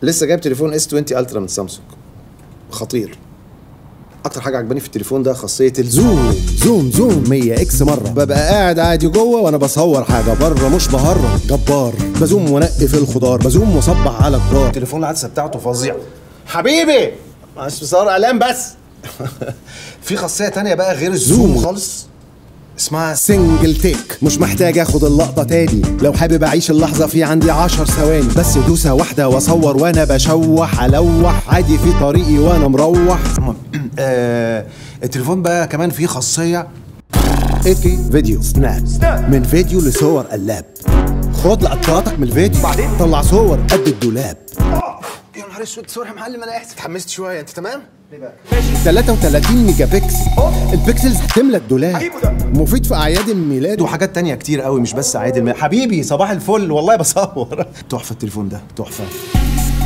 لسه جايب تليفون اس 20 الترا من سامسونج خطير اكتر حاجه عجباني في التليفون ده خاصيه الزوم زوم زوم 100 اكس مره ببقى قاعد عادي جوه وانا بصور حاجه بره مش بهرج جبار بزوم وانقي في الخضار بزوم واصبح على كبار التليفون العدسه بتاعته فظيعه حبيبي مش بصور اعلان بس في خاصيه تانية بقى غير الزوم زوم. خالص اسمها سنجل تيك مش محتاج اخد اللقطة تاني لو حابب اعيش اللحظة في عندي عشر ثواني بس دوسة واحدة واصور وانا بشوح الوح عادي في طريقي وانا مروح آه التليفون بقى كمان فيه خاصيه ايكي فيديو سناب من فيديو لصور قلاب خد لقطاتك من الفيديو بعدين؟ طلع صور قد الدولاب يا نهار اسود صور يا معلم انا احسن اتحمست شويه انت تمام؟ 33 ميجا بكسل البكسلز هتملى الدولاب أجيبه ده. مفيد في اعياد الميلاد وحاجات تانية كتير قوي مش بس عادل حبيبي صباح الفل والله بصور تحفه التليفون ده تحفه